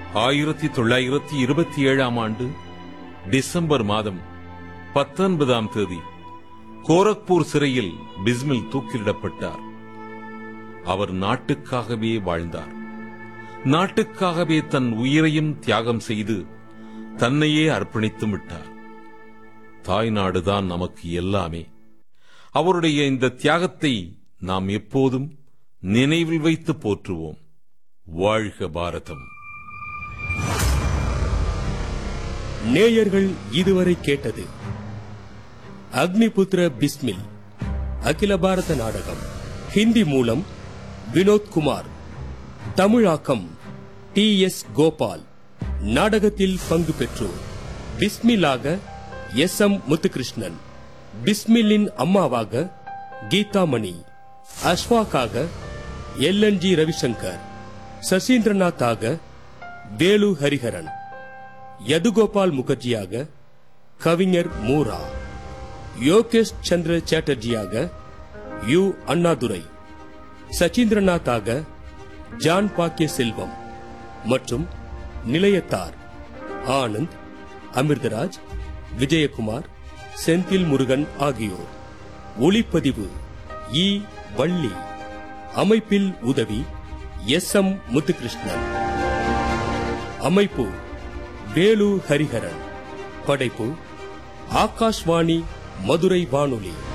ஆயிரத்தி தொள்ளாயிரத்தி இருபத்தி ஏழாம் ஆண்டு டிசம்பர் மாதம் பத்தொன்பதாம் தேதி கோரக்பூர் சிறையில் பிஸ்மில் தூக்கிலிடப்பட்டார் அவர் நாட்டுக்காகவே வாழ்ந்தார் நாட்டுக்காகவே தன் உயிரையும் தியாகம் செய்து தன்னையே அர்ப்பணித்து விட்டார் தாய்நாடுதான் நமக்கு எல்லாமே அவருடைய இந்த தியாகத்தை நாம் எப்போதும் நினைவில் வைத்து போற்றுவோம் வாழ்க பாரதம் நேயர்கள் இதுவரை கேட்டது அக்னிபுத்திர பிஸ்மில் அகில பாரத நாடகம் ஹிந்தி மூலம் வினோத் குமார் தமிழாக்கம் டி எஸ் கோபால் நாடகத்தில் பங்கு பெற்றோர் பிஸ்மிலாக எஸ் எம் முத்துகிருஷ்ணன் பிஸ்மில்லின் அம்மாவாக கீதாமணி அஸ்வாக்காக எல் என் ஜி ரவிசங்கர் சசீந்திரநாத்தாக வேலு ஹரிஹரன் யதுகோபால் முகர்ஜியாக கவிஞர் மூரா யோகேஷ் சந்திர சாட்டர்ஜியாக யு அண்ணாதுரை சச்சீந்திரநாத்தாக ஜான் பாக்கிய செல்வம் மற்றும் நிலையத்தார் ஆனந்த் அமிர்தராஜ் விஜயகுமார் செந்தில் முருகன் ஆகியோர் ஒளிப்பதிவு இ வள்ளி அமைப்பில் உதவி எஸ் எம் முத்துகிருஷ்ணன் அமைப்பு வேலு ஹரிஹரன் படைப்பு ஆகாஷ்வாணி மதுரை வானொலி